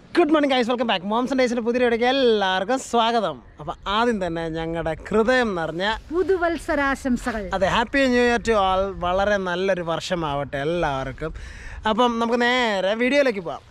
Good morning guys welcome back മോംസൺ ഡേയ്സിൻ്റെ പുതിയ വീഡിയോക്ക് എല്ലാവർക്കും സ്വാഗതം അപ്പം ആദ്യം തന്നെ ഞങ്ങളുടെ ഹൃദയം നിറഞ്ഞ പുതുവത്സരാശംസകൾ അതെ happy new year to all വളരെ നല്ലൊരു വർഷമാവട്ടെ എല്ലാവർക്കും അപ്പം നമുക്ക് നേരെ വീഡിയോയിലേക്ക് പോവാം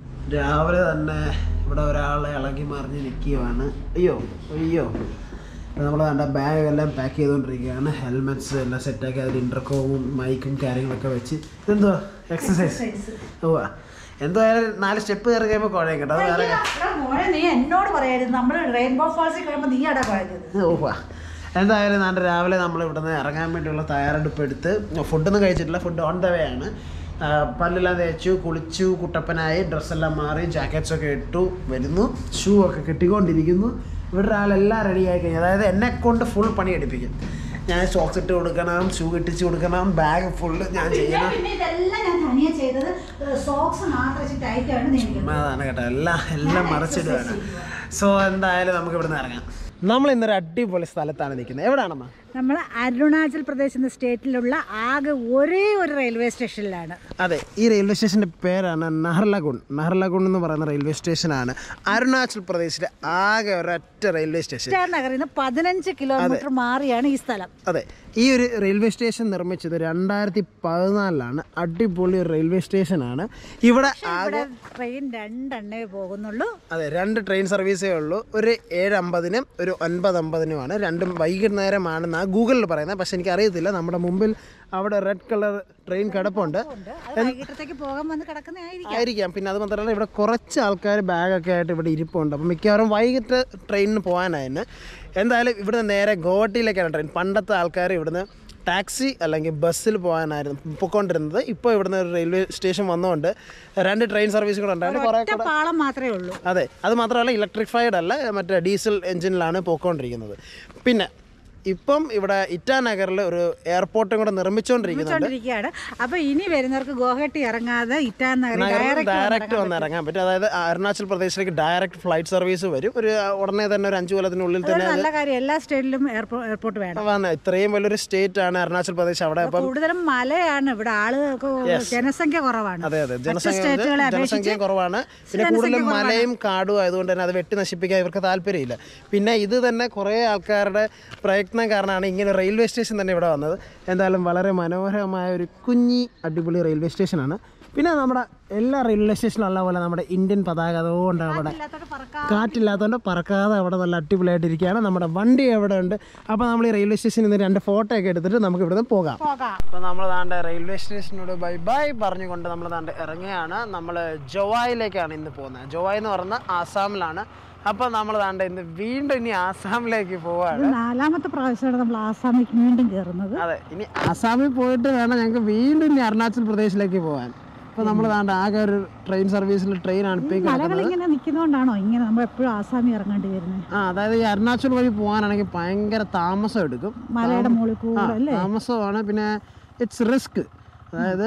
രാവിലെ തന്നെ ഇവിടെ ഒരാൾ ഇളകി മറിഞ്ഞ് നിൽക്കുകയാണ് അയ്യോ അയ്യോ നമ്മൾ കണ്ട ബാഗ് എല്ലാം പാക്ക് ചെയ്തുകൊണ്ടിരിക്കുകയാണ് ഹെൽമെറ്റ്സ് എല്ലാം സെറ്റാക്കി അതിൽ ഇൻ്റർകോമും മൈക്കും കാര്യങ്ങളൊക്കെ വെച്ച് ഇതെന്തോ എക്സസൈസ് ഓ എന്തായാലും നാല് സ്റ്റെപ്പ് കയറി കഴിയുമ്പോൾ കുഴയും കേട്ടോ അത് വേറെ മോനെ നീ എന്നോട് പറയായിരുന്നു നമ്മൾ റെയിൻബോ ഫാൾസിൽ കഴിയുമ്പോൾ നീ അടാ കുഴഞ്ഞത് ഓഹ് എന്തായാലും നാളെ രാവിലെ നമ്മൾ ഇവിടുന്ന് ഇറങ്ങാൻ വേണ്ടിയുള്ള തയ്യാറെടുപ്പ് എടുത്ത് ഫുഡൊന്നും കഴിച്ചിട്ടില്ല ഫുഡ് ഓൺ ദ വേ ആണ് ആ, പല്ലെല്ലാം തേച്ചു കുളിച്ചു കുട്ടപ്പനായി ഡ്രസ്സെല്ലാം മാറി ജാക്കറ്റ്സ് ഒക്കെ ഇട്ടു വരുന്നു ഷൂ ഒക്കെ കെട്ടിക്കൊണ്ടിരിക്കുന്നു ഇവിടെ ഒരാളെല്ലാം റെഡി ആയി കഴിഞ്ഞു അതായത് എന്നെ കൊണ്ട് ഫുൾ പണി എടുപ്പിക്കും ഞാൻ സോക്സ് ഇട്ട് കൊടുക്കണം ഷൂ കെട്ടിച്ച് കൊടുക്കണം ബാഗ് ഫുള്ള് ഞാൻ ചെയ്യണം പിന്നെ ഇതെല്ലാം ഞാൻ തനിയെ ചെയ്തത് സോക്സ് മാത്രം ടൈറ്റാണ് നീ അതാണ് കേട്ടോ എല്ലാം എല്ലാം മറച്ചിടുകയാണ് സോ എന്തായാലും നമുക്ക് ഇവിടുന്ന് ഇറങ്ങാം നമ്മൾ ഇന്നൊരു അടിപൊളി സ്ഥലത്താണ് നിൽക്കുന്നത് എവിടെയാണമ്മ നമ്മൾ അരുണാചൽ പ്രദേശ് എന്ന സ്റ്റേറ്റിലുള്ള ആകെ ഒരേ ഒരു റെയിൽവേ സ്റ്റേഷനിലാണ് അതെ ഈ റെയിൽവേ സ്റ്റേഷൻ്റെ പേരാണ് നഹർലഗുൺ നഹർലഗുൺ എന്ന് പറയുന്ന റെയിൽവേ സ്റ്റേഷനാണ് അരുണാചൽ പ്രദേശിലെ ആകെ ഒരൊറ്റ റെയിൽവേ സ്റ്റേഷൻ സ്റ്റാർ നഗറിൽ നിന്ന് പതിനഞ്ച് കിലോമീറ്റർ മാറിയാണ് ഈ സ്ഥലം അതെ ഈ ഒരു റെയിൽവേ സ്റ്റേഷൻ നിർമ്മിച്ചത് രണ്ടായിരത്തി പതിനാലിലാണ് അടിപൊളി ഒരു റെയിൽവേ സ്റ്റേഷനാണ് ഇവിടെ ആകെ ഇവിടെ ട്രെയിൻ രണ്ടെണ്ണേ പോകുന്നുള്ളൂ അതെ രണ്ട് ട്രെയിൻ സർവീസേ ഉള്ളൂ ഒരു ഏഴ് അമ്പതിനും ഒരു ഒൻപത് അമ്പതിനുമാണ് രണ്ടും വൈകുന്നേരമാണെന്നാണ് ഗൂഗിളിൽ പറയുന്നത് പക്ഷെ എനിക്ക് അറിയത്തില്ല നമ്മുടെ മുമ്പിൽ അവിടെ റെഡ് കളർ ട്രെയിൻ കിടപ്പുണ്ട് ഉണ്ട് അത് വൈകിട്ടത്തേക്ക് പോകാൻ വന്ന് കിടക്കുന്നതായിരിക്കും ആയിരിക്കാം പിന്നെ അത് മാത്രമല്ല ഇവിടെ കുറച്ച് ആൾക്കാർ ബാഗൊക്കെ ആയിട്ട് ഇവിടെ ഇരിപ്പുണ്ട് അപ്പം മിക്കവാറും വൈകിട്ട് ട്രെയിനിന് പോകാനായിരുന്നു എന്തായാലും ഇവിടുന്ന് നേരെ ഗോവട്ടിയിലേക്കാണ് ട്രെയിൻ പണ്ടത്തെ ആൾക്കാർ ഇവിടുന്ന് ടാക്സി അല്ലെങ്കിൽ ബസ്സിൽ പോകാനായിരുന്നു പൊയ്ക്കൊണ്ടിരുന്നത് ഇപ്പോൾ ഇവിടുന്ന് ഒരു റെയിൽവേ സ്റ്റേഷൻ വന്നുകൊണ്ട് രണ്ട് ട്രെയിൻ സർവീസ് കൂടെ ഉണ്ടായിരുന്നു കുറേ ഒറ്റ പാളം മാത്രമേ ഉള്ളൂ അതെ അത് മാത്രമല്ല ഇലക്ട്രിഫൈഡ് അല്ല മറ്റേ ഡീസൽ എഞ്ചിനിലാണ് പോയിക്കൊണ്ടിരിക്കുന്നത് പിന്നെ ഇപ്പം ഇവിടെ ഇറ്റാനഗറിൽ ഒരു എയർപോർട്ടും കൂടെ നിർമ്മിച്ചുകൊണ്ടിരിക്കുന്നുണ്ട് വെച്ചോണ്ടിരിക്കുകയാണ് അപ്പൊ ഇനി വരുന്നവർക്ക് ഗുവാഹട്ടി ഇറങ്ങാതെ ഇറ്റാൻ നഗറിൽ ഡയറക്റ്റ് ഡയറക്റ്റ് വന്ന് ഇറങ്ങാൻ പറ്റും അതായത് അരുണാചൽ പ്രദേശിലേക്ക് ഡയറക്റ്റ് ഫ്ലൈറ്റ് സർവീസ് വരും ഒരു ആ, ഉടനെ തന്നെ ഒരു അഞ്ചു കൊല്ലത്തിനുള്ളിൽ തന്നെ നല്ല കാര്യം എല്ലാ സ്റ്റേറ്റിലും എയർപോർട്ട് വേണം വന്ന് ഇത്രയും വലിയൊരു സ്റ്റേറ്റ് ആണ് അരുണാചൽ പ്രദേശ് അവിടെ അപ്പം കൂടുതലും മലയാണ് ഇവിടെ ആളുകൾക്ക് ജനസംഖ്യ കുറവാണ് അതെ അതെ മറ്റ് ജനസംഖ്യ സ്റ്റേറ്റുകളെ ജനസംഖ്യ കുറവാണ് പിന്നെ കൂടുതലും മലയും കാടും ആയതുകൊണ്ട് തന്നെ അത് വെട്ടി നശിപ്പിക്കാൻ ഇവർക്ക് താല്പര്യമില്ല പിന്നെ ഇത് തന്നെ കുറേ ആൾക്കാരുടെ പ്രയത്നം കാരണമാണ് ഇങ്ങനെ റെയിൽവേ സ്റ്റേഷൻ തന്നെ ഇവിടെ വന്നത് എന്തായാലും വളരെ മനോഹരമായ ഒരു കുഞ്ഞി അടിപൊളി റെയിൽവേ സ്റ്റേഷനാണ് പിന്നെ നമ്മുടെ എല്ലാ റെയിൽവേ സ്റ്റേഷനിലുള്ള പോലെ നമ്മുടെ ഇന്ത്യൻ പതാക അതുകൊണ്ട് അവിടെ ഇല്ലാത്തവർക്ക് പറക്കാം കാറ്റില്ലാത്തതുകൊണ്ട് പറക്കാതെ അവിടെ നല്ല അടിപൊളിയായിട്ട് ഇരിക്കുകയാണ് നമ്മുടെ വണ്ടി എവിടെ ഉണ്ട് അപ്പോൾ നമ്മൾ ഈ റെയിൽവേ സ്റ്റേഷനിൽ നിന്ന് രണ്ട് ഫോട്ടോ ഒക്കെ എടുത്തിട്ട് നമുക്ക് ഇവിടുന്ന് പോകാം പോകാം അപ്പോൾ നമ്മൾ താണ്ട് റെയിൽവേ സ്റ്റേഷനോട് ബൈ ബൈ പറഞ്ഞുകൊണ്ട് നമ്മൾ താണ്ട് ഇറങ്ങുകയാണ് നമ്മൾ ജോവായിലേക്കാണ് ഇന്ന് പോകുന്നത് ജോവായി എന്ന് പറയുന്നത് ആസാമിലാണ് അപ്പോൾ നമ്മൾ താണ്ട് ഇന്ന് വീണ്ടും ഇനി ആസാമിലേക്ക് പോവാണ് ഇത് നാലാമത്തെ പ്രാവശ്യമാണ് നമ്മൾ ആസാമിലേക്ക് വീണ്ടും കയറുന്നത് അതെ ഇനി ആസാമിൽ പോയിട്ട് വേണം ഞങ്ങൾക്ക് വീണ്ടും ഇനി അരുണാചൽ പ്രദേശിലേക്ക് പോകാൻ അപ്പോൾ നമ്മൾ താണ്ട് ആകെ ഒരു ട്രെയിൻ സർവീസിൽ ട്രെയിനാണ് ഇപ്പോൾ ഈ മലകൾ കിടക്കുന്നത് ഇങ്ങനെ നിൽക്കുന്നതുകൊണ്ടാണോ ഇങ്ങനെ നമ്മൾ എപ്പോഴും ആസാമി ഇറങ്ങേണ്ടി വരുന്നത് ആ അതായത് ഈ അരുണാചൽ വഴി പോകാനാണെങ്കിൽ ഭയങ്കര താമസം എടുക്കും മലയുടെ മുകളിൽ ആ, കൂടെ അല്ലേ താമസമാണ് പിന്നെ ഇറ്റ്സ് റിസ്ക് അതായത്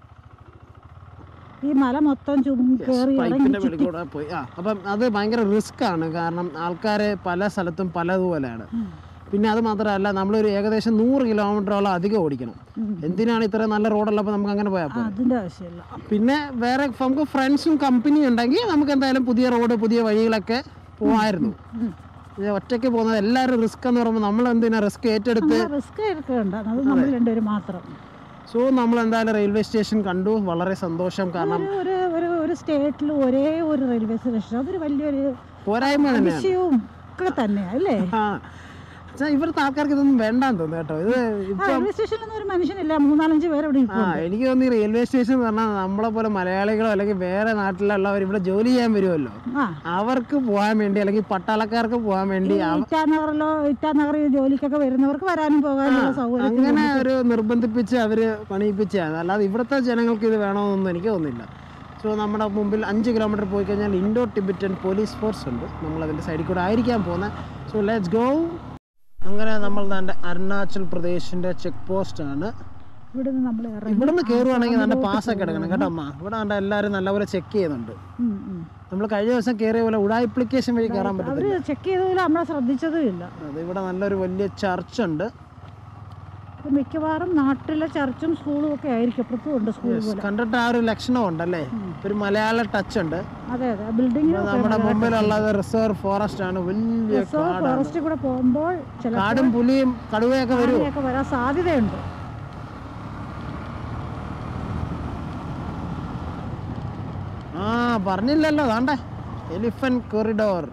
ഈ മല മൊത്തം ചും കയറി ഇറങ്ങി പൈപ്പിന്റെ വെളിയിൽ കൂടെ പോയി ആ അപ്പം അത് ഭയങ്കര റിസ്ക് ആണ് കാരണം ആൾക്കാർ പല സ്ഥലത്തും പലതുപോലെയാണ് പിന്നെ അത് മാത്രമല്ല നമ്മളൊരു ഏകദേശം നൂറ് കിലോമീറ്ററോളം അധികം ഓടിക്കണം എന്തിനാണ് ഇത്ര നല്ല റോഡുള്ളപ്പോൾ നമുക്ക് അങ്ങനെ പോയാൽ ആ, അതിന്റെ ആവശ്യമില്ല പിന്നെ വേറെ നമുക്ക് ഫ്രണ്ട്സും കമ്പനിയും ഉണ്ടെങ്കിൽ നമുക്ക് എന്തായാലും പുതിയ റോഡ് പുതിയ വഴികളൊക്കെ പോകായിരുന്നു ഇത് ഒറ്റയ്ക്ക് പോകുന്നത് എല്ലാവരും റിസ്ക് എന്ന് പറയുമ്പോൾ നമ്മൾ എന്തിനാ റിസ്ക് ഏറ്റെടുത്ത് റിസ്ക് എടുക്കണ്ട അത് നമ്മൾ രണ്ടുപേരും മാത്രം സോ നമ്മൾ എന്തായാലും റെയിൽവേ സ്റ്റേഷൻ കണ്ടു വളരെ സന്തോഷം കാരണം ഒരു ഒരു ഒരു സ്റ്റേറ്റിൽ ഒരേ ഒരു റെയിൽവേ സ്റ്റേഷൻ അതൊരു വലിയൊരു പോരായ്മ തന്നെയാണ് വിഷയവും ഒക്കെ തന്നെയാണ് അല്ലേ ആ പക്ഷേ ഇവിടുത്തെ ആൾക്കാർക്ക് ഇതൊന്നും വേണ്ടാന്ന് തോന്നുന്നു കേട്ടോ ഇത് ആ റെയിൽവേ സ്റ്റേഷനിലൊന്നും ഒരു മനുഷ്യനില്ല മൂന്നാലഞ്ച് പേര് ഇവിടെ ആ ഇരിപ്പുണ്ട്. എനിക്ക് തോന്നി റെയിൽവേ സ്റ്റേഷൻ എന്ന് പറഞ്ഞാൽ നമ്മളെ പോലെ മലയാളികളോ അല്ലെങ്കിൽ വേറെ നാട്ടിലുള്ളവർ ഇവിടെ ജോലി ചെയ്യാൻ വരുമല്ലോ ആ അവർക്ക് പോകാൻ വേണ്ടി അല്ലെങ്കിൽ പട്ടാളക്കാർക്ക് പോകാൻ വേണ്ടി അവ- ഇറ്റാനഗറിലോ ഇറ്റാനഗറിൽ ജോലിക്കൊക്കെ വരുന്നവർക്ക് വരാനും പോകാനുള്ള സൗകര്യം അങ്ങനെ ഒരു നിർബന്ധിപ്പിച്ച് അവര് പണിയിപ്പിച്ചാണ് അല്ലാതെ ഇവിടുത്തെ ജനങ്ങൾക്ക് ഇത് വേണമെന്നൊന്നും എനിക്ക് തോന്നുന്നില്ല സോ നമ്മുടെ മുമ്പിൽ അഞ്ച് കിലോമീറ്റർ പോയി കഴിഞ്ഞാൽ ഇൻഡോ ടിബറ്റൻ പോലീസ് ഫോഴ്സ് ഉണ്ട് നമ്മൾ അതിൻ്റെ സൈഡിൽ കൂടെ ആയിരിക്കാൻ പോകുന്നത് സോ ലെറ്റ്സ് ഗോ അങ്ങനെ നമ്മൾ നമ്മുടെ അരുണാചൽ പ്രദേശിൻ്റെ ചെക്ക് പോസ്റ്റ് ആണ് ഇവിടുന്ന് നമ്മൾ ഇറങ്ങി ഇവിടുന്ന് കയറുവാണെങ്കിൽ നല്ല പാസ്സൊക്കെ എടുക്കണം കേട്ടോ അമ്മ ഇവിടെ കണ്ട എല്ലാവരും നല്ലപോലെ ചെക്ക് ചെയ്യുന്നുണ്ട് ഉം, ഉം. നമ്മൾ കഴിഞ്ഞ ദിവസം കയറിയ പോലെ ഉടാ അപ്ലിക്കേഷൻ വഴി കയറാൻ പറ്റത്തില്ല അവര് ചെക്ക് ചെയ്തതിൽ നമ്മളെ ശ്രദ്ധിച്ചതും ഇല്ല അത് ഇവിടെ നല്ലൊരു വലിയ ചർച്ച് ഉണ്ട് ഇത് മിക്കവാറും നാട്ടിലെ ചർച്ചും സ്കൂളും ഒക്കെ ആയിരിക്കും അപ്പുറത്തും ഉണ്ട് സ്കൂൾ പോലെ കണ്ടിട്ട് ആ ഒരു ലക്ഷണം ഉണ്ടല്ലേ ഒരു മലയാള ടച്ച് ഉണ്ട് അതെ അതെ ബിൽഡിങ്ങിന് നമ്മുടെ മുമ്പിലുള്ളത് റിസർവ് ഫോറസ്റ്റ് ആണ് വലിയ കാടാണ് ഫോറസ്റ്റിൽ കൂടെ പോകുമ്പോൾ ചില കാടും പുലിയും കടുവയൊക്കെ വരും ആനയൊക്കെ വരാൻ സാധ്യതയുണ്ട് ആ പറഞ്ഞില്ലല്ലോ താണ്ടേ എലിഫന്റ് കൊറിഡോർ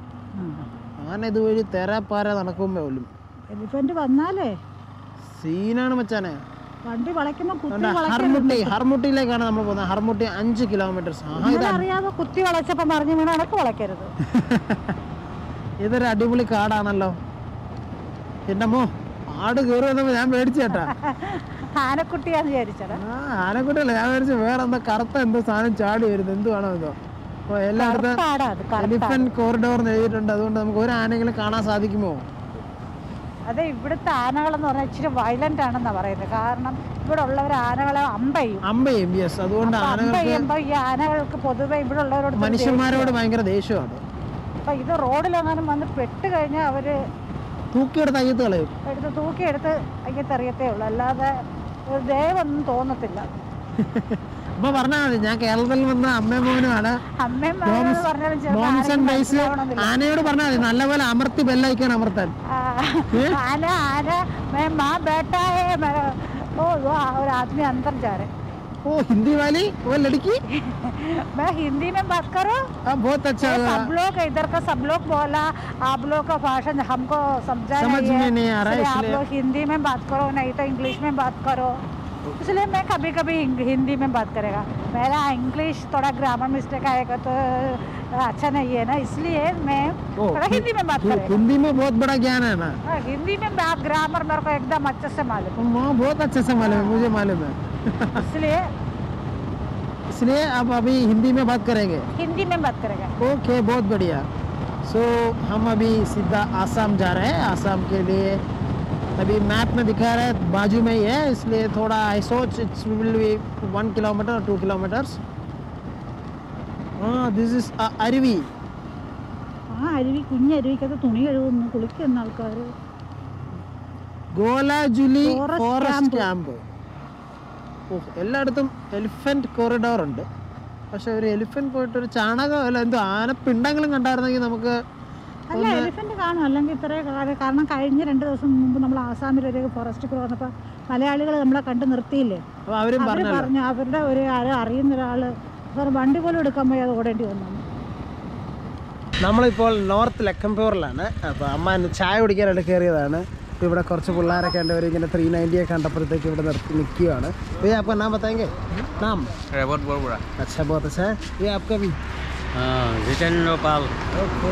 ആന ഇതുവഴി തെരാപ്പാര നടക്കുമ്പോ പോലും എലിഫന്റ് വന്നാലേ സീനാണ് മച്ചാനെ വണ്ടി വളയ്ക്കുമ്പോൾ കുത്തി അതുകൊണ്ട് ഹർമുട്ടി ഹർമുട്ടിയിലേക്കാണ് നമ്മൾ പോകുന്നത് ഹർമുട്ടി അഞ്ച് കിലോമീറ്റേഴ്സ് ആ ഇത് വളയ്ക്കാൻ അറിയാതെ കുത്തി വളച്ചപ്പം പറഞ്ഞു വീണ അടക്ക് വളയ്ക്കരുത് ഇതൊരു അടിപൊളി കാടാണല്ലോ എൻ്റെ അമ്മോ ആട് കയറി വന്നപ്പോ ഞാൻ പേടിച്ചു കേട്ടാ ആനക്കുട്ടിയാന്ന് വിചാരിച്ചത് ആ ആനക്കുട്ടിയല്ല ഞാൻ വിചാരിച്ചു വേറെ എന്താ കറുത്ത എന്തോ സാധനം ചാടി വരുന്നു എന്തുവാണോ ഇതോ അപ്പൊ എല്ലായിടത്തും കറുത്താടാ അത് കറുത്ത എലിഫന്റ് കോറിഡോർ എന്ന് എഴുതിയിട്ടുണ്ട് അതുകൊണ്ട് നമുക്ക് ഒരു ആനെങ്കിലും കാണാൻ സാധിക്കുമോ അതെ ഇവിടുത്തെ ആനകളെന്ന് പറഞ്ഞാൽ ഇച്ചിരി വയലന്റ് ആണെന്നാ പറയുന്നത് കാരണം ഇവിടെ ഉള്ളവർ ആനകളെ അമ്പയും അമ്പയും യെസ് അതുകൊണ്ട് അപ്പൊ ആനകൾക്ക് അമ്പയുമ്പോ ഈ ആനകൾക്ക് പൊതുവെ ഇവിടെ ഉള്ളവരോട് മനുഷ്യന്മാരോട് ഭയങ്കര ദേഷ്യമാണ് അപ്പൊ ഇത് റോഡിലെങ്ങാനും വന്ന് പെട്ട് കഴിഞ്ഞാൽ അവര് തൂക്കിയെടുത്ത് അയ്യത്ത് കളയും എടുത്ത് തൂക്കിയെടുത്ത് അയ്യത്തെറിയത്തേ ഉള്ളൂ അല്ലാതെ ഒരു ദയവൊന്നും തോന്നത്തില്ല അപ്പൊ പറഞ്ഞാൽ മതി ഞാൻ കേരളത്തിൽ വന്ന അമ്മയും മോനുമാണ് അമ്മയും മകനെന്ന് പറഞ്ഞാലും ചിലപ്പോൾ ബോംസ് ആനയ്ക്ക് ആൻഡ് റൈസ് മനസ്സിലാവണമെന്നില്ല. ആനയോട് പറഞ്ഞാൽ മതി നല്ലപോലെ അമർത്തി ബെല്ലൈക്കാൻ അമർത്താൻ ആ, आना आना मैं माँ बैठा है मैं ओ वो और आदमी अंदर जा रहे ഓ ഹിന്ദി വാലി ഓ ലड़की मैं हिंदी में बात करूँ ആ बहुत अच्छा ये सब लोग इधर का सब लोग बोला आप लोग का भाषण हमको समझा समझ नहीं है में नहीं आ रहा है, इसलिए आप इसलिए- लोग हिंदी में बात करो नहीं तो इंग्लिश में बात करो इसलिए मैं कभी कभी हिंदी में बात करेगा मेरा इंग्लिश थोड़ा ग्रामर मिस्टेक आएगा तो अच्छा नहीं है ना इसलिए मैं ओ, थोड़ा हिंदी में बात करेगा हिंदी में बहुत बड़ा ज्ञान है ना हाँ, हिंदी में ग्रामर मेरे को एकदम अच्छे से मालूम हाँ, बहुत अच्छे से मालूम है मुझे मालूम है इसलिए इसलिए अब अभी हिंदी में बात करेंगे हिंदी में बात करेगा ओके बहुत बढ़िया सो हम अभी सीधा आसाम जा रहे हैं आसाम के लिए अभी मैप में दिखा रहा है बाजू में ही है इसलिए थोड़ा आई सोच it's will be one kilometre two kilometres हाँ दिस इज अरवी ആ അരുവി കുഞ്ഞരുവിക്കകത്ത് തുണി കഴുകുന്നു കുളിക്കുന്ന ആൾക്കാർ ഗോലാജുലി Forest ഫോറസ്റ്റ് camp. ക്യാമ്പ് ഓ എല്ലായിടത്തും എലിഫന്റ് കോറിഡോർ ഉണ്ട് പക്ഷെ ഒരു എലിഫന്റ് പോയിട്ട് ഒരു ചാണകം അല്ല എന്തോ ആനപ്പിണ്ടെങ്കിലും കണ്ടായിരുന്നെങ്കിൽ നമുക്ക് അല്ല എലിഫന്റ് കാണും അല്ലെങ്കിൽ ഇത്രയും കാലം കാരണം കഴിഞ്ഞ രണ്ട് ദിവസം മുമ്പ് നമ്മൾ ആസാമിൽ ഒരു ഫോറസ്റ്റ് കൂടെ വന്നപ്പോൾ മലയാളികൾ നമ്മളെ കണ്ട് നിർത്തിയില്ലേ അപ്പൊ അവരും അവർ പറഞ്ഞല്ലോ പറഞ്ഞു അവരുടെ ഒരു ആരോ അറിയുന്ന ഒരാൾ വണ്ടി പോലും എടുക്കാൻ പോയി അത് ഓടേണ്ടി വന്നു നമ്മളിപ്പോൾ നോർത്ത് ലക്കംപൂറിലാണ് അപ്പോൾ അമ്മ ഇന്ന് ചായ കുടിക്കാനായിട്ട് കയറിയതാണ് ഇപ്പോൾ ഇവിടെ കുറച്ച് പിള്ളേരൊക്കെ ഉണ്ട് ഇങ്ങനെ ത്രീ നയൻറ്റിയെ കണ്ടപ്പോഴത്തേക്ക് ഇവിടെ നിർത്തി നിൽക്കുകയാണ് ये आपका नाम बताएंगे नाम रेवत बोरबुरा अच्छा बहुत अच्छा है ये आपका भी जितेंद्र पाल ഓക്കെ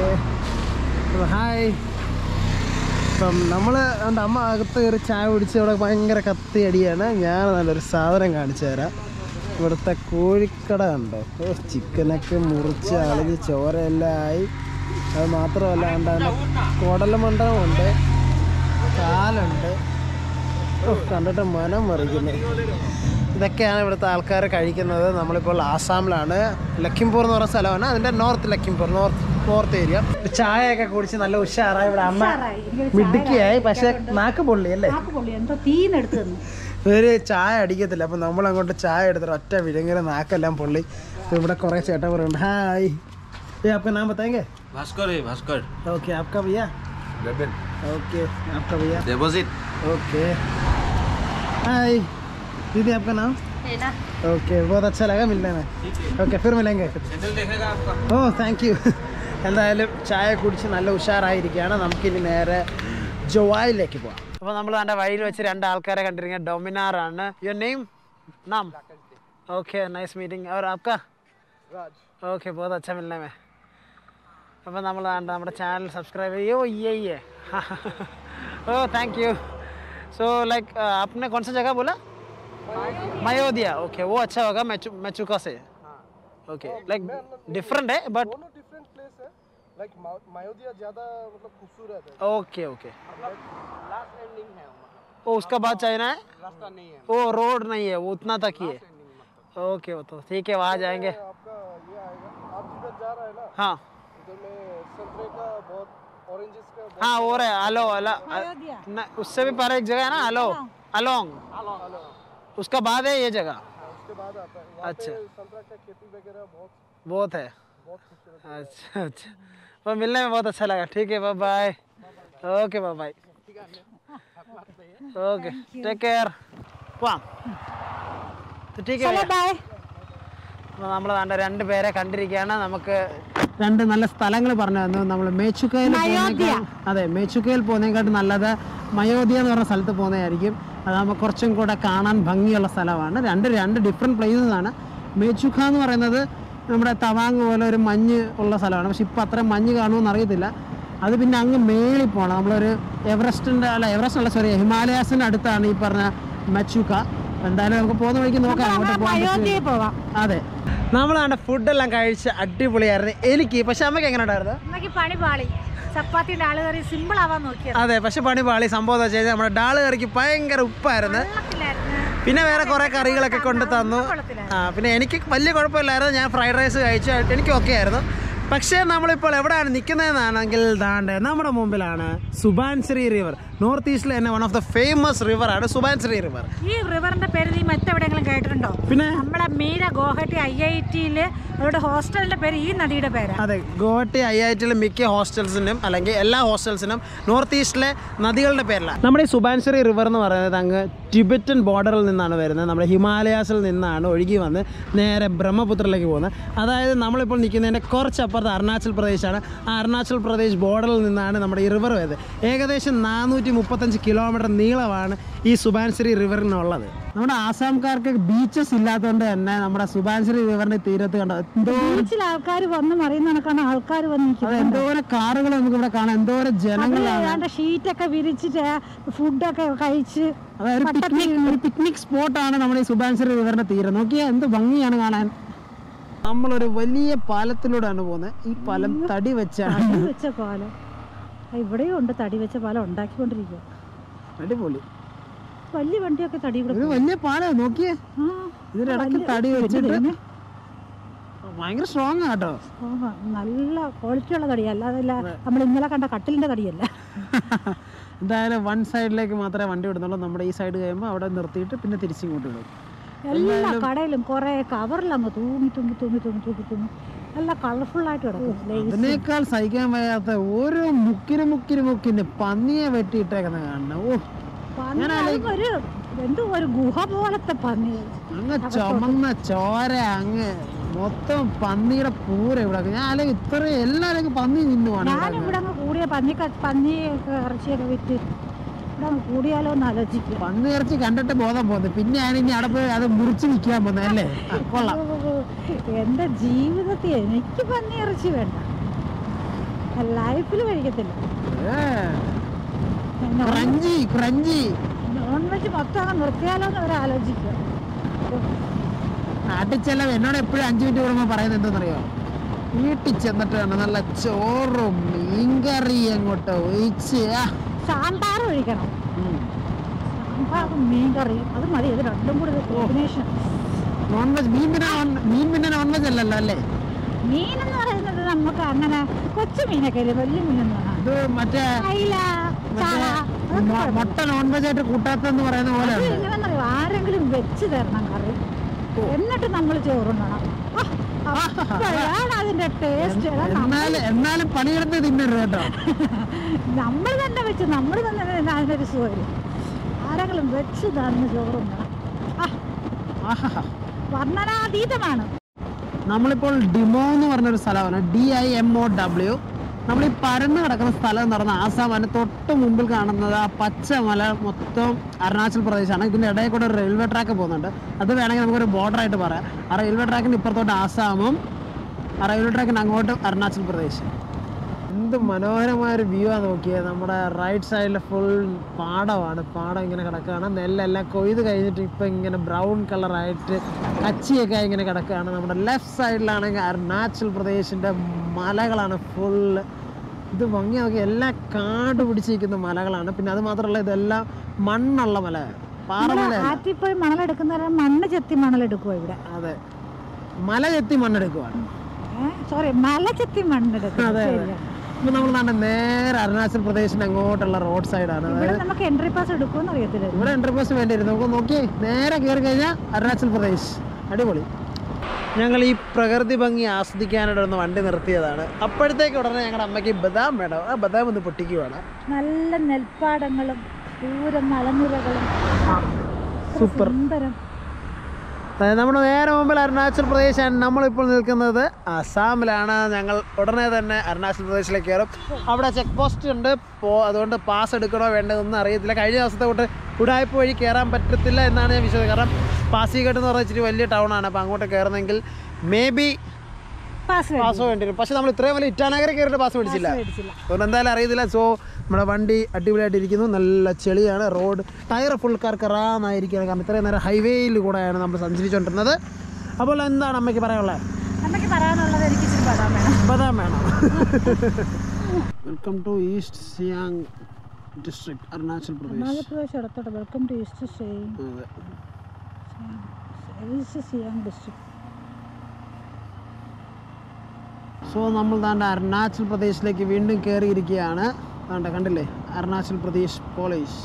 ഹായ് ഇപ്പം നമ്മൾ എൻ്റെ അമ്മ അകത്ത് കയറി ചായ കുടിച്ച് ഇവിടെ ഭയങ്കര കത്തി അടിയാണ് ഞാൻ നല്ലൊരു സാധനം കാണിച്ചു തരാം ഇവിടുത്തെ കോഴിക്കട ഉണ്ടോ ഓ ചിക്കനൊക്കെ മുറിച്ച് അളിഞ്ഞ് ചോരയെല്ലാം ആയി അത് മാത്രമല്ല കണ്ട കുടലുമണ്ഡലമുണ്ട് കാലുണ്ട് ഓ കണ്ടിട്ട് മനം മറിക്കുന്നു ഇതൊക്കെയാണ് ഇവിടുത്തെ ആൾക്കാർ കഴിക്കുന്നത് നമ്മളിപ്പോൾ ആസാമിലാണ് ലഖിംപൂർ എന്ന് പറഞ്ഞ സ്ഥലമാണ് അതിൻ്റെ north Lakhimpur north north area ചായയൊക്കെ കുടിച്ച് നല്ല ഉഷാറായി ഇവിടെ അമ്മ ഉഷാറായി. എനിക്കൊരു ചായ മിടുക്കിയായി പക്ഷെ നാക്ക് പൊള്ളി അല്ലേ നാക്ക് പൊള്ളി എന്തോ തീന്നെടുത്ത് തന്നു ഇവര് ചായ അടിക്കത്തില്ല അപ്പം നമ്മൾ അങ്ങോട്ട് ചായ എടുത്തിട്ട് ഒറ്റ വിഴുങ്ങര നാക്കെല്ലാം പൊള്ളി ഇപ്പൊ ഇവിടെ കുറേ ചേട്ടന്മാരുണ്ട് ഹായ് ये आपका नाम बताएंगे भास्कर है भास्कर ओके आपका भैया देवेन ओके आपका भैया देवजित ओके हाय दीदी आपका नाम ओके बहुत अच्छा लगा मिलने में ओके फिर मिलेंगे चैनल देखेगा आपका ഓ താങ്ക് യു എന്തായാലും ചായ കുടിച്ച് നല്ല ഉഷാറായിരിക്കുകയാണ് നമുക്കിനി നേരെ ജോവായിലേക്ക് പോവാം അപ്പോൾ നമ്മൾ എൻ്റെ വഴിയിൽ വെച്ച് രണ്ട് ആൾക്കാരെ കണ്ടിരിക്കുക ഡൊമിനാർ ആണ് യുവർ നെയിം നാം ഓക്കെ നൈസ് മീറ്റിംഗ് और आपका ഓക്കെ बहुत अच्छा मिलने में അപ്പോൾ നമ്മൾ ദാണ്ട നമ്മുടെ ചാനൽ സബ്സ്ക്രൈബ് ചെയ്യോ ये ही है ഓ താങ്ക് यू सो लाइक आपने कौन सा जगह बोला मयोदिया ओके वो अच्छा होगा मैचू मैचुका से ओके लाइक डिफरेंट है बट दोनों डिफरेंट प्लेस है लाइक मायोदिया ज्यादा मतलब खूबसूरत है ओके ओके लास्ट एंडिंग है वो उसका बाद चाइना है रास्ता नहीं है वो रोड नहीं है वो उतना तक ही है ओके वो तो ठीक है वहाँ जाएंगे आपका ये आएगा आप जिधर जा रहे हैं ना हाँ इधर में संतरे का बहुत ऑरेंजेस का बहुत हाँ वो रहे हेलो हेलो अयोध्या। न- उससे भी पहले एक जगह है ना हेलो अलोंग उसका बाद है ये जगह उसके बाद आता है वहाँ अच्छा पे संतरा का खेती वगैरह बहुत बहुत है बहुत खूबसूरत अच्छा अच्छा तो मिलने में बहुत अच्छा लगा ठीक है bye bye okay bye bye okay take care പോവാം ടീക്ക് चलो बाय നമ്മൾ വേണ്ട രണ്ട് പേരെ കണ്ടിരിക്കുകയാണ് നമുക്ക് രണ്ട് നല്ല സ്ഥലങ്ങൾ പറഞ്ഞു തന്നു നമ്മൾ മേച്ചുക്കയിൽ പോകുന്നേക്കാൾ അതെ മേച്ചുക്കയിൽ പോകുന്നതിനെക്കാട്ടും നല്ലത് മയോധ്യ എന്ന് പറഞ്ഞ സ്ഥലത്ത് പോകുന്നതായിരിക്കും അതാകുമ്പോൾ കുറച്ചും കൂടെ കാണാൻ ഭംഗിയുള്ള സ്ഥലമാണ് രണ്ട് രണ്ട് ഡിഫറെൻറ്റ് പ്ലേസസ് ആണ് മേച്ചുക്ക എന്ന് പറയുന്നത് നമ്മുടെ തവാങ് പോലെ ഒരു മഞ്ഞ് ഉള്ള സ്ഥലമാണ് പക്ഷെ ഇപ്പോൾ അത്ര മഞ്ഞ് കാണുമെന്ന് അറിയത്തില്ല അത് പിന്നെ അങ്ങ് മേളിൽ പോകണം നമ്മളൊരു എവറസ്റ്റിൻ്റെ അല്ല എവറസ്റ്റ് അല്ല സോറി ഹിമാലയാസിൻ്റെ അടുത്താണ് ഈ പറഞ്ഞ മച്ചുക്ക എന്തായാലും നമുക്ക് പോകുന്ന വഴിക്ക് നോക്കാം അങ്ങോട്ട് പോകാൻ പറ്റുമോ അയോധ്യയിൽ പോവാം അതെ നമ്മളാണ് ഫുഡെല്ലാം കഴിച്ച് അടിപൊളിയായിരുന്നു എനിക്ക് പക്ഷെ അമ്മയ്ക്ക് എങ്ങനെ ഉണ്ടായിരുന്നു അമ്മക്ക് പണി പാളി ചപ്പാത്തിന്റെ ആള് കയറി സിമ്പിൾ ആവാൻ നോക്കിയത് അതെ പക്ഷെ പണി പാളി സംഭവം എന്താ വെച്ച് കഴിഞ്ഞാൽ നമ്മുടെ ഡാള് കറിക്ക് ഭയങ്കര ഉപ്പായിരുന്നു വെള്ളത്തിലായിരുന്നു പിന്നെ വേറെ കുറെ കറികളൊക്കെ കൊണ്ട് തന്നു ആ പിന്നെ എനിക്ക് വലിയ കുഴപ്പമില്ലായിരുന്നു ഞാൻ ഫ്രൈഡ് റൈസ് കഴിച്ചു എനിക്ക് ഓക്കെ ആയിരുന്നു പക്ഷേ നമ്മളിപ്പോൾ എവിടെയാണ് നിൽക്കുന്നതെന്നാണെങ്കിൽ ദാണ്ട് നമ്മുടെ മുമ്പിലാണ് സുബാൻശ്രീ റിവർ നോർത്ത് ഈസ്റ്റിലെ തന്നെ വൺ ഓഫ് ദ ഫേമസ് റിവറാണ് സുബാൻശ്രീ റിവർ ഈ റിവറിന്റെ പേര് നീ മറ്റെവിടെയെങ്കിലും കേട്ടിട്ടുണ്ടോ പിന്നെ നമ്മളെ മീര ഗോഹട്ടി ഐ ഐ ടിയില് അവരുടെ ഹോസ്റ്റലിന്റെ പേര് ഈ നദിയുടെ പേരാ അതെ ഗുവാഹട്ടി ഐ ഐ ടിയിലെ മിക്ക ഹോസ്റ്റൽസിനും അല്ലെങ്കിൽ എല്ലാ ഹോസ്റ്റൽസിനും നോർത്ത് ഈസ്റ്റിലെ നദികളുടെ പേരിലാണ് നമ്മുടെ ഈ സുബാൻശ്രീ റിവർ എന്ന് പറയുന്നത് അങ്ങ് ടിബറ്റൻ ബോർഡറിൽ നിന്നാണ് വരുന്നത് നമ്മുടെ ഹിമാലയാസിൽ നിന്നാണ് ഒഴുകി വന്ന് നേരെ ബ്രഹ്മപുത്രയിലേക്ക് പോകുന്നത് അതായത് നമ്മളിപ്പോൾ നിൽക്കുന്നതിൻ്റെ കുറച്ചപ്പുറത്ത് അരുണാചൽ പ്രദേശാണ് ആ അരുണാചൽ പ്രദേശ് ബോർഡറിൽ നിന്നാണ് നമ്മുടെ ഈ റിവർ വരുന്നത് ഏകദേശം നാനൂറ്റി മുപ്പത്തഞ്ച് കിലോമീറ്റർ നീളമാണ് ഈ സുബാൻശ്രീ റിവറിനുള്ളത് നമ്മുടെ ആസാംകാർക്ക് ബീച്ചസ് ഇല്ലാത്തതുകൊണ്ട് തന്നെ നമ്മുടെ സുബാൻശ്രീ റിവറിന്റെ തീരത്ത് കണ്ടോ എന്തോ ബീച്ചിൽ ആൾക്കാർ വന്ന് മറിയുന്ന കണക്കാണ് ആൾക്കാർ വന്ന് അത് നിൽക്കുന്നത് എന്തോരം കാറുകൾ നമുക്ക് ഇവിടെ കാണാം എന്തോരം ജനങ്ങളാണ് ഏതാണ്ട് ഷീറ്റൊക്കെ വിരിച്ചിട്ട് ഫുഡൊക്കെ കഴിച്ച് അതായത് ഒരു പിക്നിക് ഒരു പിക്നിക് സ്പോട്ടാണ് നമ്മുടെ ഈ സുബാൻശ്രീ റിവറിന്റെ തീരം നോക്കിയാൽ എന്ത് ഭംഗിയാണ് കാണാൻ നമ്മളൊരു വലിയ പാലത്തിലൂടെയാണ് പോകുന്നത് ഈ പാലം തടി വെച്ചാണ് തടി വെച്ച പാലം ഇവിടെയും ഉണ്ട് തടി വെച്ച പാലം ഉണ്ടാക്കിക്കൊണ്ടിരിക്കുക അടിപൊളി വലിയ വണ്ടിയൊക്കെ തടി ഇവിടെ ഒരു വലിയ പാലം നോക്കിയേ ആ, ഇതിനിടയ്ക്ക് വലിയ- തടി വെച്ചിട്ട് പിന്നെ ഭയങ്കര സ്ട്രോങ് ആട്ടോ ആ, നല്ല ക്വാളിറ്റി ഉള്ള തടി അല്ലാതെ നമ്മൾ ഇന്നലെ കണ്ട കട്ടിലിന്റെ തടിയല്ല എന്തായാലും വൺ സൈഡിലേക്ക് മാത്രമേ വണ്ടി വിടുന്നുള്ളൂ നമ്മുടെ ഈ സൈഡ് കഴിയുമ്പോൾ അവിടെ നിർത്തിയിട്ട് പിന്നെ തിരിച്ചിങ്ങോട്ട് വിടും എല്ലാ കടയിലും കുറെ കവറിലങ്ങ് തൂങ്ങി തൂങ്ങി തൂങ്ങി തൂങ്ങി തൂങ്ങി തൂങ്ങി നല്ല കളർഫുൾ ആയിട്ട് കിടക്കും Lace. അതിനേക്കാൾ സഹിക്കാൻ വയ്യാത്ത ഓരോ മുക്കിന് മുക്കിന് മുക്കിന് പന്നിയെ വെട്ടിയിട്ടേക്കുന്ന കാണണം ഓ പന്നി അതും ഒരു എന്തോ ഒരു ഗുഹ പോലത്തെ പന്നി അങ്ങ് ചുമന്ന ചോര അങ്ങ് മൊത്തം പന്നിയുടെ പൂര ഇവിടെ ഞാൻ അല്ലെങ്കിൽ ഇത്ര എല്ലാരും അങ്ങ് പന്നി തിന്നുവാണ് ഞാൻ ഇവിടെ അങ്ങ് കൂടിയ പന്നി ക- പന്നി ഇറച്ചിയൊക്കെ വിറ്റ് ഇവിടെ അങ്ങ് കൂടിയാലോ എന്ന് ആലോചിക്കുക പന്നി ഇറച്ചി കണ്ടിട്ട് ബോധം പോകുന്നത് പിന്നെയാണ് ഇനി അവിടെ പോയി അത് മുറിച്ച് വിൽക്കാൻ പോകുന്നത് അല്ലേ ആ, കൊള്ളാം എന്റെ ജീവിതത്തിൽ എനിക്ക് പന്നി ഇറച്ചി വേണ്ട ലൈഫിൽ കഴിക്കത്തില്ല ക്രഞ്ചി ക്രഞ്ചി നോൺ വെജ് മൊത്തം അങ്ങ് നിർത്തിയാലോ എന്ന് അവർ ആലോചിക്കുക നാട്ടിൽ ചെലവ് എന്നോട് എപ്പോഴും അഞ്ചു മിനിറ്റ് കൂടുമ്പോൾ പറയുന്നത് എന്തെന്നറിയോ വീട്ടിൽ ചെന്നിട്ട് വേണം നല്ല ചോറും മീൻകറി അങ്ങോട്ട് ഒഴിച്ച് ആ. സാമ്പാർ ഒഴിക്കണം ഉം. സാമ്പാറും മീൻ കറിയും അത് മതി ഇത് രണ്ടും കൂടി കോമ്പിനേഷൻ നോൺ വെജ് മീൻ പിന്നെ non- മീൻ പിന്നെ നോൺ വെജ് അല്ലല്ലോ അല്ലേ മീൻ എന്ന് പറയുന്നത് നമുക്ക് അങ്ങനെ കൊച്ചു മീനൊക്കെ ഇല്ലേ വലിയ മീനൊന്നും ഇത് മറ്റേ അയില ചാള മറ്റേ മൊ- മുട്ട നോൺ വെജ് ആയിട്ട് കൂട്ടാത്തെന്ന് പറയുന്ന പോലെ അത് ഉണ്ട് എങ്ങനെയാണെന്നറിയോ ആരെങ്കിലും വെച്ച് തരണം കറി എന്നിട്ട് നമ്മൾ ചോറുണ്ണണം ആ, അപ്പോഴാണ് അതിന്റെ ടേസ്റ്റ് എന്നാലും എന്നാലും പണിയെടുത്ത് തിന്നരുത് കേട്ടോ നമ്മൾ തന്നെ വെച്ച് നമ്മൾ തന്നെ തിന്നാൻ അതിനൊരു സുഖം ആരെങ്കിലും വെച്ച് തന്ന് ചോറുണ്ണണം ആ, ആഹാ വർണ്ണനാതീതമാണ് നമ്മളിപ്പോൾ ഡിമോ എന്ന് പറഞ്ഞൊരു സ്ഥലമാണ് D I M O W നമ്മൾ ഈ പരന്ന് കിടക്കുന്ന സ്ഥലം എന്ന് പറഞ്ഞാൽ ആസാം അതിന് തൊട്ട് മുമ്പിൽ കാണുന്നത് ആ പച്ച മല മൊത്തം അരുണാചൽ പ്രദേശാണ് ഇതിൻ്റെ ഇടയിൽ കൂടെ ഒരു റെയിൽവേ ട്രാക്ക് പോകുന്നുണ്ട് അത് വേണമെങ്കിൽ നമുക്കൊരു border ആയിട്ട് പറയാം ആ റെയിൽവേ ട്രാക്കിന് ഇപ്പുറത്തോട്ട് ആസാമും ആ റെയിൽവേ ട്രാക്കിന് അങ്ങോട്ടും അരുണാചൽ പ്രദേശ് എന്ത് മനോഹരമായ ഒരു വ്യൂ ആണ് നോക്കിയത് നമ്മുടെ റൈറ്റ് സൈഡിൽ ഫുൾ പാടമാണ് പാടം ഇങ്ങനെ കിടക്കുകയാണ് നെല്ലെല്ലാം കൊയ്ത് കഴിഞ്ഞിട്ട് ഇപ്പം ഇങ്ങനെ ബ്രൗൺ കളറായിട്ട് കച്ചിയൊക്കെ ഇങ്ങനെ കിടക്കുകയാണ് നമ്മുടെ ലെഫ്റ്റ് സൈഡിലാണെങ്കിൽ അരുണാചൽ പ്രദേശിൻ്റെ മലകളാണ് ഫുള്ള് ഇത് ഭംഗി നോക്കി എല്ലാം കാട് പിടിച്ചിരിക്കുന്ന മലകളാണ് പിന്നെ അത് മാത്രമല്ല ഇതെല്ലാം മണ്ണുള്ള മല പാറമല ആറ്റിൽ പോയി മണലെടുക്കുന്നവരെ മണ്ണ് ചെത്തി മണലെടുക്കുക ഇവിടെ അതെ മല ചെത്തി മണ്ണെടുക്കുവാണ് സോറി മല ചെത്തി മണ്ണെടുക്കുക അതെ, അതെ. ശരിയാ. ഇപ്പൊ നമ്മൾ നാണ്ട നേരെ അരുണാചൽ പ്രദേശിന്റെ അങ്ങോട്ടുള്ള റോഡ് സൈഡാണ് ഇവിടെ നമുക്ക് എൻട്രി പാസ് എടുക്കുമെന്ന് അറിയത്തില്ല ഇവിടെ എൻട്രി ബസ് വേണ്ടിയിരുന്നു നമുക്ക് നോക്കി നേരെ കയറി കഴിഞ്ഞാൽ അരുണാചൽ പ്രദേശ് അടിപൊളി ഞങ്ങൾ ഈ പ്രകൃതി ഭംഗി ആസ്വദിക്കാനായിട്ട് ഒന്ന് വണ്ടി നിർത്തിയതാണ് അപ്പോഴത്തേക്ക് ഉടനെ ഞങ്ങളുടെ അമ്മയ്ക്ക് ബദാം വേണം ആ ബദാം ഒന്ന് പൊട്ടിക്കുവാണ് നല്ല നെൽപ്പാടങ്ങളും ദൂരം മലനിരകളും സൂപ്പർ സുന്ദരം അതായത് നമ്മുടെ നേരെ മുമ്പിൽ അരുണാചൽ പ്രദേശാണ് നമ്മളിപ്പോൾ നിൽക്കുന്നത് അസാമിലാണ് ഞങ്ങൾ ഉടനെ തന്നെ അരുണാചൽ പ്രദേശിലേക്ക് കയറും അവിടെ ചെക്ക് പോസ്റ്റ് ഉണ്ട് പോ അതുകൊണ്ട് പാസ് എടുക്കണോ വേണ്ടതൊന്നും അറിയത്തില്ല കഴിഞ്ഞ ദിവസത്തെ തൊട്ട് ഉടായ്പ വഴി കയറാൻ പറ്റത്തില്ല എന്നാണ് ഞാൻ വിശ്വസിക്കുന്നത് കാരണം പാസിഘട്ട് എന്ന് പറഞ്ഞാൽ ഇച്ചിരി വലിയ ടൗൺ ആണ് അപ്പോൾ അങ്ങോട്ട് കയറുന്നെങ്കിൽ മേ ബി പാസ് പാസ് വേണ്ടി വരും പക്ഷേ നമ്മൾ ഇത്രയും വലിയ ഇറ്റാനഗരം കയറിയിട്ട് പാസ് മേടിച്ചില്ല മേടിച്ചില്ല അതുകൊണ്ട് എന്തായാലും അറിയത്തില്ല സോ നമ്മുടെ വണ്ടി അടിപൊളിയായിട്ട് ഇരിക്കുന്നു നല്ല ചെളിയാണ് റോഡ് ടയർ ഫുൾ കറക്കറാന്നായിരിക്കുകയാണ് കാരണം ഇത്രയും നേരം ഹൈവേയിൽ കൂടെയാണ് നമ്മൾ സഞ്ചരിച്ചുകൊണ്ടിരുന്നത് അപ്പോൾ എന്താണ് അമ്മയ്ക്ക് പറയാനുള്ളത് അമ്മയ്ക്ക് പറയാനുള്ളത് എനിക്ക് ഇച്ചിരി പടാൻ വേണം ബദാം വേണം welcome to east Siang district Arunachal Pradesh Andhra Pradesh അടുത്തോട്ട് വെൽക്കം ടു ഈസ്റ്റ് സിയാങ് അതെ ഈസ്റ്റ് സിയാങ് ഡിസ്ട്രിക്ട് സോ നമ്മൾ താണ്ട അരുണാചൽ പ്രദേശിലേക്ക് വീണ്ടും കയറിയിരിക്കുകയാണ് താണ്ട കണ്ടില്ലേ അരുണാചൽ പ്രദേശ് പോലീസ്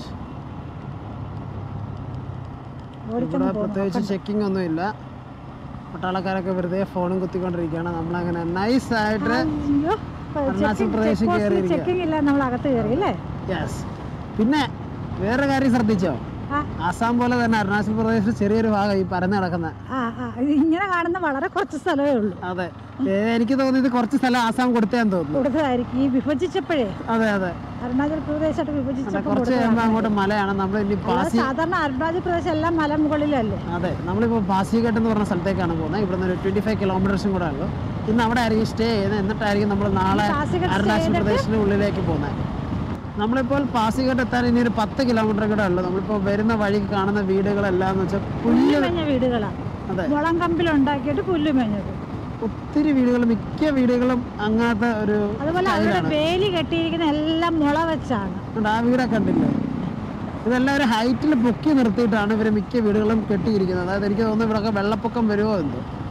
ഇവിടെ പ്രത്യേകിച്ച് ചെക്കിംഗ് ഒന്നുമില്ല പട്ടാളക്കാരൊക്കെ വെറുതെ ഫോണും കുത്തിക്കൊണ്ടിരിക്കുകയാണ് നമ്മളങ്ങനെ നൈസ് ആയിട്ട് അരുണാചൽ പ്രദേശിൽ കയറിയിരിക്കുക ചെക്കിംഗ് ഇല്ല നമ്മൾ അകത്ത് കയറി അല്ലേ യെസ് പിന്നെ വേറെ കാര്യം ശ്രദ്ധിച്ചോ ആ ആസാം പോലെ തന്നെ അരുണാചൽ പ്രദേശിൽ ചെറിയൊരു ഭാഗം ഈ പരന്ന് കിടക്കുന്ന ആ ആ ഇത് ഇങ്ങനെ കാണുന്ന വളരെ കുറച്ച് സ്ഥലമേ ഉള്ളൂ അതെ ഏ, എനിക്ക് തോന്നിയത് കുറച്ച് സ്ഥലം ആസാം കൊടുത്തേന്ന് തോന്നുന്നു കൂടുതലായിരിക്കും ഈ വിഭജിച്ചപ്പോഴേ അതെ അതെ അരുണാചൽ പ്രദേശായിട്ട് അതെ വിഭജിച്ചപ്പോൾ കുറച്ച് കഴിയുമ്പോൾ അങ്ങോട്ട് മലയാണ് നമ്മൾ ഇനി പാസി സാധാരണ അരുണാചൽ പ്രദേശ് എല്ലാം മല മുകളിലല്ലേ അതെ നമ്മളിപ്പോൾ പാസിഘട്ട് എന്ന് പറഞ്ഞ സ്ഥലത്തേക്കാണ് പോകുന്നത് ഇവിടെ നിന്ന് ഒരു ട്വൻറ്റി ഫൈവ് കിലോമീറ്റേഴ്സും കൂടെ ഉള്ളൂ ഇന്ന് അവിടെ ആയിരിക്കും സ്റ്റേ ചെയ്യുന്നത് എന്നിട്ടായിരിക്കും നമ്മൾ നാളെ പാസിഘട്ട് stay അരുണാചൽ ചെയ്തിട്ട് പ്രദേശിൻ്റെ ഉള്ളിലേക്ക് പോകുന്നത് നമ്മളിപ്പോൾ പാസിഘട്ട് എത്താൻ ഇനി ഒരു പത്ത് കിലോമീറ്റർ കൂടെ ഉള്ളൂ നമ്മളിപ്പോൾ വരുന്ന വഴിക്ക് കാണുന്ന വീടുകളെല്ലാം എന്ന് വെച്ചാൽ പുല്ല് പുല്ലുമേഞ്ഞ വീടുകളാണ് അതെ മുളം കമ്പിൽ ഉണ്ടാക്കിയിട്ട് പുല്ലുമേഞ്ഞത് ഒത്തിരി വീടുകൾ മിക്ക വീടുകളും അങ്ങനത്തെ ഒരു അതുപോലെ അവിടെ സ്റ്റൈലാണ് വേലി കെട്ടിയിരിക്കുന്ന എല്ലാം മുള വെച്ചാണ് അതുകൊണ്ട് ആ വീടൊക്കെ കണ്ടില്ലേ ഇതെല്ലാം ഒരു ഹൈറ്റിൽ പൊക്കി നിർത്തിയിട്ടാണ് ഇവർ മിക്ക വീടുകളും കെട്ടിയിരിക്കുന്നത് അതായത് എനിക്ക് തോന്നുന്നു ഇവിടെയൊക്കെ വെള്ളപ്പൊക്കം വരുമോ എന്തോ